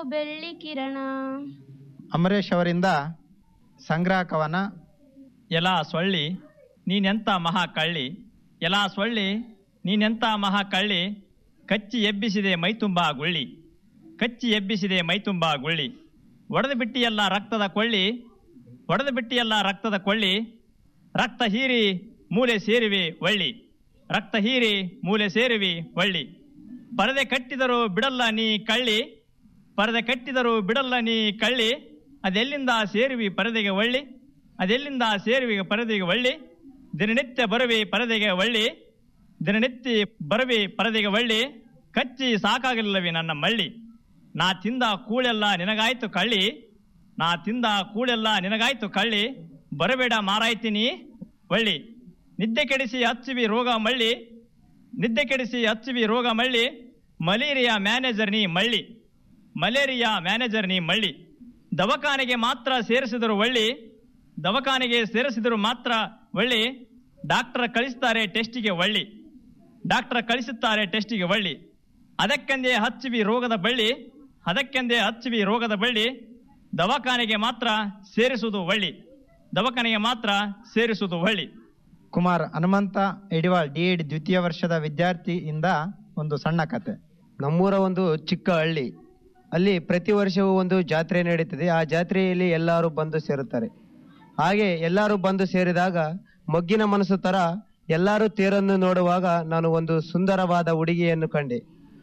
ಬೆಳ್ಳಿ ಕಿರಣ ಅಮರೇಶ್ ಅವರಿಂದ ಸಂಗ್ರಹ ಕವನ ಎಲ ಸೊಳ್ಳಿ ನೀನೆಂತ ಮಹಾ ಕಳ್ಳಿ ಎಲ ಸೊಳ್ಳಿ ನೀನೆಂತ ಮಹಾ ಕಳ್ಳಿ ಕಚ್ಚಿ ಎಬ್ಬಿಸಿದೆ ಮೈತುಂಬ ಗುಳ್ಳಿ ಕಚ್ಚಿ ಎಬ್ಬಿಸಿದೆ ಮೈತುಂಬ ಗುಳ್ಳಿ ಒಡೆದು ಬಿಟ್ಟಿಯಲ್ಲ ರಕ್ತದ ಕೊಳ್ಳಿ ಒಡೆದು ಬಿಟ್ಟಿಯಲ್ಲ ರಕ್ತದ ಕೊಳ್ಳಿ ರಕ್ತ ಹೀರಿ ಮೂಲೆ ಸೇರಿವೆ ಒಳ್ಳಿ ರಕ್ತ ಹೀರಿ ಮೂಲೆ ಸೇರಿವಿ ಒಳ್ಳಿ ಪರದೆ ಕಟ್ಟಿದರೂ ಬಿಡಲ್ಲ ನೀ ಕಳ್ಳಿ ಪರದೆ ಕಟ್ಟಿದರೂ ಬಿಡಲ್ಲ ನೀ ಕಳ್ಳಿ ಅದೆಲ್ಲಿಂದ ಸೇರುವಿ ಪರದೆಗೆ ಒಳ್ಳಿ ಅದೆಲ್ಲಿಂದ ಸೇರುವಿ ಪರದೆಗೆ ಒಳ್ಳಿ ದಿನನಿತ್ಯ ಬರುವಿ ಪರದೆಗೆ ಒಳ್ಳಿ ದಿನನಿತ್ಯ ಬರುವಿ ಪರದೆಗೆ ಒಳ್ಳಿ ಕಚ್ಚಿ ಸಾಕಾಗಲಿಲ್ಲವಿ ನನ್ನ ಮಳ್ಳಿ ನಾ ತಿಂದ ಕೂಳೆಲ್ಲ ನಿನಗಾಯ್ತು ಕಳ್ಳಿ ನಾ ತಿಂದ ಕೂಳೆಲ್ಲ ನಿನಗಾಯ್ತು ಕಳ್ಳಿ ಬರಬೇಡ ಮಾರಾಯ್ತೀನಿ ಒಳ್ಳಿ ನಿದ್ದೆ ಕೆಡಿಸಿ ಹಚ್ಚುವಿ ರೋಗ ಮಳ್ಳಿ ನಿದ್ದೆ ಕೆಡಿಸಿ ಹಚ್ಚುವಿ ರೋಗ ಮಳ್ಳಿ ಮಲೇರಿಯಾ ಮ್ಯಾನೇಜರ್ ನೀ ಮಳ್ಳಿ ಮಲೇರಿಯಾ ಮ್ಯಾನೇಜರ್ ನೀ ಮಳ್ಳಿ ದವಾಖಾನೆಗೆ ಮಾತ್ರ ಸೇರಿಸಿದರು ಒಳ್ಳಿ ದವಾಖಾನೆಗೆ ಸೇರಿಸಿದರು ಮಾತ್ರ ಒಳ್ಳಿ ಡಾಕ್ಟರ್ ಕಳಿಸ್ತಾರೆ ಟೆಸ್ಟಿಗೆ ಒಳ್ಳಿ ಡಾಕ್ಟರ್ ಕಳಿಸುತ್ತಾರೆ ಟೆಸ್ಟಿಗೆ ಒಳ್ಳಿ ಅದಕ್ಕೆಂದೇ ಹಚ್ಚುವಿ ರೋಗದ ಬಳ್ಳಿ ಅದಕ್ಕೆಂದೇ ಹಚ್ಚುವಿ ರೋಗದ ಬಳ್ಳಿ ದವಾಖಾನೆಗೆ ಮಾತ್ರ ಸೇರಿಸುವುದು ಒಳ್ಳಿ ದವಾಖಾನೆಗೆ ಮಾತ್ರ ಸೇರಿಸುವುದು ಒಳ್ಳಿ ಕುಮಾರ್ ಹನುಮಂತ ಎಡಿವಾಳ್ ಡಿ ಎಡ್ ದ್ವಿತೀಯ ವರ್ಷದ ವಿದ್ಯಾರ್ಥಿಯಿಂದ ಒಂದು ಸಣ್ಣ ಕತೆ ನಮ್ಮೂರ ಒಂದು ಚಿಕ್ಕ ಹಳ್ಳಿ ಅಲ್ಲಿ ಪ್ರತಿ ವರ್ಷವೂ ಒಂದು ಜಾತ್ರೆ ನಡೀತದೆ ಆ ಜಾತ್ರೆಯಲ್ಲಿ ಎಲ್ಲರೂ ಬಂದು ಸೇರುತ್ತಾರೆ ಹಾಗೆ ಎಲ್ಲರೂ ಬಂದು ಸೇರಿದಾಗ ಮೊಗ್ಗಿನ ಮನಸ್ಸು ತರ ಎಲ್ಲರೂ ತೇರನ್ನು ನೋಡುವಾಗ ನಾನು ಒಂದು ಸುಂದರವಾದ ಹುಡುಗಿಯನ್ನು ಕಂಡೆ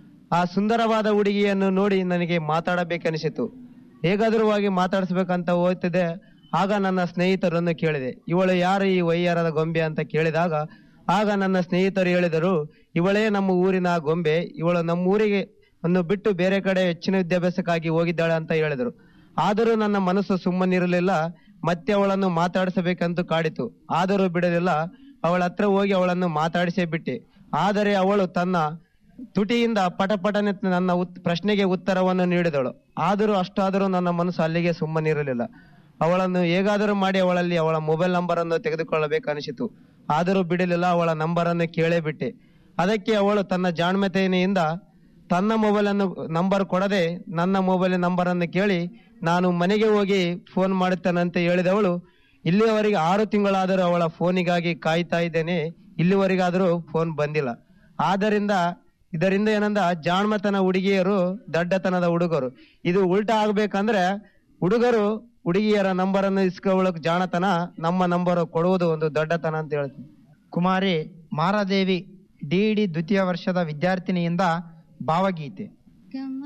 ಆ ಸುಂದರವಾದ ಹುಡುಗಿಯನ್ನು ನೋಡಿ ನನಗೆ ಮಾತಾಡಬೇಕನಿಸಿತು ಹೇಗಾದರೂ ಆಗಿ ಮಾತಾಡಿಸ್ಬೇಕಂತ ಹೋಗ್ತಿದೆ ಆಗ ನನ್ನ ಸ್ನೇಹಿತರನ್ನು ಕೇಳಿದೆ ಇವಳು ಯಾರು ಈ ವೈಯಾರದ ಗೊಂಬೆ ಅಂತ ಕೇಳಿದಾಗ ಆಗ ನನ್ನ ಸ್ನೇಹಿತರು ಹೇಳಿದರು ಇವಳೇ ನಮ್ಮ ಊರಿನ ಗೊಂಬೆ ಇವಳು ನಮ್ಮ ಊರಿಗೆ ಅನ್ನು ಬಿಟ್ಟು ಬೇರೆ ಕಡೆ ಹೆಚ್ಚಿನ ವಿದ್ಯಾಭ್ಯಾಸಕ್ಕಾಗಿ ಹೋಗಿದ್ದಾಳೆ ಅಂತ ಹೇಳಿದರು ಆದರೂ ನನ್ನ ಮನಸ್ಸು ಸುಮ್ಮನಿರಲಿಲ್ಲ ಮತ್ತೆ ಅವಳನ್ನು ಮಾತಾಡಿಸಬೇಕಂತ ಕಾಡಿತು ಆದರೂ ಬಿಡಲಿಲ್ಲ ಅವಳ ಹತ್ರ ಹೋಗಿ ಅವಳನ್ನು ಮಾತಾಡಿಸೇ ಬಿಟ್ಟೆ ಆದರೆ ಅವಳು ತನ್ನ ತುಟಿಯಿಂದ ಪಟಪಟನೆ ನನ್ನ ಉತ್- ಪ್ರಶ್ನೆಗೆ ಉತ್ತರವನ್ನು ನೀಡಿದಳು ಆದರೂ ಅಷ್ಟಾದರೂ ನನ್ನ ಮನಸ್ಸು ಅಲ್ಲಿಗೆ ಸುಮ್ಮನಿರಲಿಲ್ಲ ಅವಳನ್ನು ಹೇಗಾದರೂ ಮಾಡಿ ಅವಳಲ್ಲಿ ಅವಳ ಮೊಬೈಲ್ ನಂಬರ್ ಅನ್ನು ತೆಗೆದುಕೊಳ್ಳಬೇಕನಿಸಿತು ಆದರೂ ಬಿಡಲಿಲ್ಲ ಅವಳ ನಂಬರ್ ಅನ್ನು ಕೇಳೇ ಬಿಟ್ಟೆ ಅದಕ್ಕೆ ಅವಳು ತನ್ನ ಜಾಣ್ಮತೆಯಿಂದ ತನ್ನ ಮೊಬೈಲ್ ಅನ್ನು ನಂಬರ್ ಕೊಡದೆ ನನ್ನ ಮೊಬೈಲ್ ನಂಬರ್ ಅನ್ನು ಕೇಳಿ ನಾನು ಮನೆಗೆ ಹೋಗಿ ಫೋನ್ ಮಾಡುತ್ತೇನಂತ ಹೇಳಿದವಳು ಇಲ್ಲಿಯವರೆಗೆ ಆರು ತಿಂಗಳಾದರೂ ಅವಳ ಫೋನಿಗಾಗಿ ಕಾಯ್ತಾ ಇದ್ದೇನೆ ಇಲ್ಲಿವರೆಗಾದರೂ ಫೋನ್ ಬಂದಿಲ್ಲ ಆದ್ದರಿಂದ ಇದರಿಂದ ಏನಂದ ಜಾಣ್ಮತನ ಹುಡುಗಿಯರು ದಡ್ಡತನದ ಹುಡುಗರು ಇದು ಉಲ್ಟಾ ಆಗ್ಬೇಕಂದ್ರೆ ಹುಡುಗರು ಹುಡುಗಿಯರ ನಂಬರ್ ಅನ್ನು ಇಸ್ಕೊಳ್ಳೋಕ್ ಜಾಣತನ ನಮ್ಮ ನಂಬರ್ ಕೊಡುವುದು ಒಂದು ದೊಡ್ಡತನ ಅಂತ ಹೇಳ್ತೀನಿ ಕುಮಾರಿ ಮಾರಾದೇವಿ ಡಿ ಡಿ ದ್ವಿತೀಯ ವರ್ಷದ ವಿದ್ಯಾರ್ಥಿನಿಯಿಂದ ಭಾವಗೀತೆ ಗಮ